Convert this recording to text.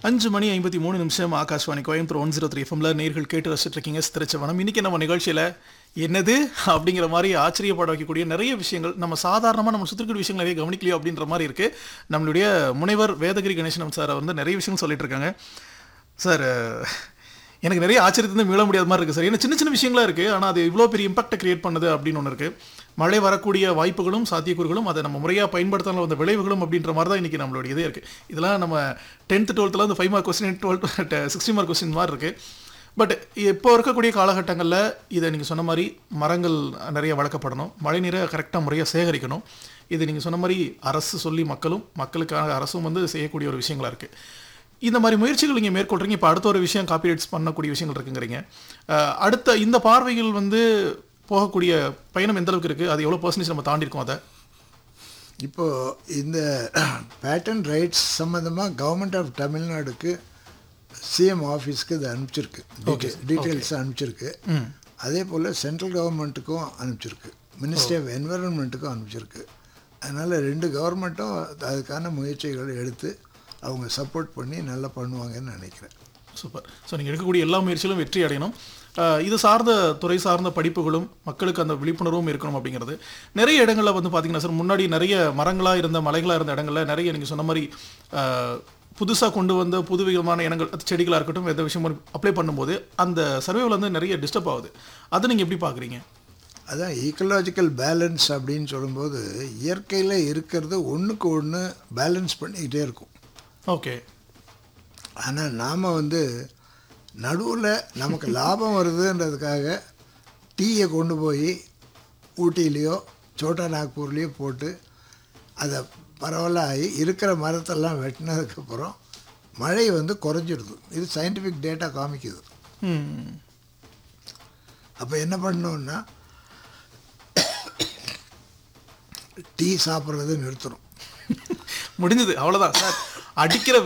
அஞ்சு மணி ஐம்பத்தி மூணு நிமிஷம் Akashvani Coimbatore one zero three எஃப்எம்ல நேர்கள் கேட்டு ரசிச்சுட்டு இருக்கீங்க திருச்சவனம் இன்னைக்கு நம்ம நிகழ்ச்சியில என்னது அப்படிங்கிற மாதிரி ஆச்சரியப்பட வைக்கக்கூடிய நிறைய விஷயங்கள் நம்ம சாதாரணமாக நம்ம சுற்றி இருக்கிற விஷயங்கள் நிறைய கவனிக்கலையோ அப்படின்ற மாதிரி இருக்கு நம்மளுடைய முனைவர் வேதகிரி கணேசன் சார் வந்து நிறைய விஷயங்கள் சொல்லிட்டு இருக்காங்க சார் எனக்கு நிறைய ஆச்சரியத்தை மீள முடியாத மாதிரி இருக்குது சார் ஏன்னா சின்ன சின்ன விஷயங்களா இருக்குது ஆனால் அது இவ்வளோ பெரிய இம்பாக்டை கிரியேட் பண்ணுது அப்படின்னு ஒன்று இருக்குது மழை வரக்கூடிய வாய்ப்புகளும் சாத்தியக்கூறுகளும் அதை நம்ம முறையாக பயன்படுத்தாமல் வந்த விளைவுகளும் அப்படின்ற மாதிரி தான் இன்றைக்கி நம்மளுடைய இதே இருக்குது இதெல்லாம் நம்ம டென்த்து டுவெல்த்தில் வந்து five mark question twelfth sixty mark question மாதிரி இருக்குது பட் இப்போ இருக்கக்கூடிய காலகட்டங்களில் இதை நீங்கள் சொன்ன மாதிரி மரங்கள் நிறைய வளர்க்கப்படணும் மழை நீரை கரெக்டாக முறையாக சேகரிக்கணும் இது நீங்கள் சொன்ன மாதிரி அரசு சொல்லி மக்களும் மக்களுக்காக அரசும் வந்து செய்யக்கூடிய ஒரு விஷயங்களா இருக்குது இந்த மாதிரி முயற்சிகள் நீங்கள் மேற்கொள்றீங்க இப்போ அடுத்த ஒரு விஷயம் காப்பிரைட்ஸ் பண்ணக்கூடிய விஷயங்கள் இருக்குங்கிறீங்க அஹ் அடுத்த இந்த பார்வைகள் வந்து போகக்கூடிய பயணம் எந்த அளவுக்கு இருக்குது அது எவ்வளோ பர்சன்டேஜ் நம்ம தாண்டி இருக்கோம் அதை இப்போ இந்த பேட்டன் ரைட்ஸ் சம்மந்தமாக கவர்மெண்ட் ஆஃப் தமிழ்நாடுக்கு சிஎம் ஆஃபீஸ்க்கு இது அனுப்பிச்சிருக்கு டீட்டெயில்ஸ் அனுப்பிச்சிருக்கு அதே போல் சென்ட்ரல் கவர்மெண்ட்டுக்கும் அனுப்பிச்சிருக்கு மினிஸ்ட்ரி ஆஃப் என்வரன்மெண்ட்டுக்கும் அனுப்பிச்சிருக்கு அதனால் ரெண்டு கவர்மெண்ட்டும் அதுக்கான முயற்சிகள் எடுத்து அவங்க சப்போர்ட் பண்ணி நல்லா பண்ணுவாங்கன்னு நினைக்கிறேன் சூப்பர் ஸோ நீங்கள் எடுக்கக்கூடிய எல்லா முயற்சிகளும் வெற்றி அடையணும் அஹ் இது சார்ந்த துறை சார்ந்த படிப்புகளும் மக்களுக்கு அந்த விழிப்புணர்வும் இருக்கணும் அப்படிங்கிறது நிறைய இடங்களில் வந்து பார்த்தீங்கன்னா சார் முன்னாடி நிறைய மரங்களாக இருந்த மலைகளாக இருந்த இடங்கள்ல நிறைய நீங்கள் சொன்ன மாதிரி புதுசாக கொண்டு வந்த புது விதமான இனங்கள் அது செடிகளாக இருக்கட்டும் எந்த விஷயமும் அப்ளை பண்ணும்போது அந்த சர்வேவில் வந்து நிறைய டிஸ்டர்ப் ஆகுது அதை நீங்கள் எப்படி பார்க்குறீங்க அதான் ஈக்கலாஜிக்கல் பேலன்ஸ் அப்படின்னு சொல்லும்போது இயற்கையில் இருக்கிறது ஒன்றுக்கு ஒன்று பேலன்ஸ் பண்ணிக்கிட்டே இருக்கும் ஓகே ஆனால் நாம் வந்து நடுவில் நமக்கு லாபம் வருதுன்றதுக்காக டீயை கொண்டு போய் ஊட்டிலேயோ சோட்டா நாக்பூர்லேயோ போட்டு அதை பரவலாகி இருக்கிற மரத்தெல்லாம் வெட்டினதுக்கப்புறம் மழை வந்து குறைஞ்சிடுது இது சயின்டிஃபிக் டேட்டா காமிக்குது ம் அப்போ என்ன பண்ணோன்னா டீ சாப்பிட்றது நிறுத்தணும் முடிஞ்சது அவ்வளோதான் சார் அடிக்கிற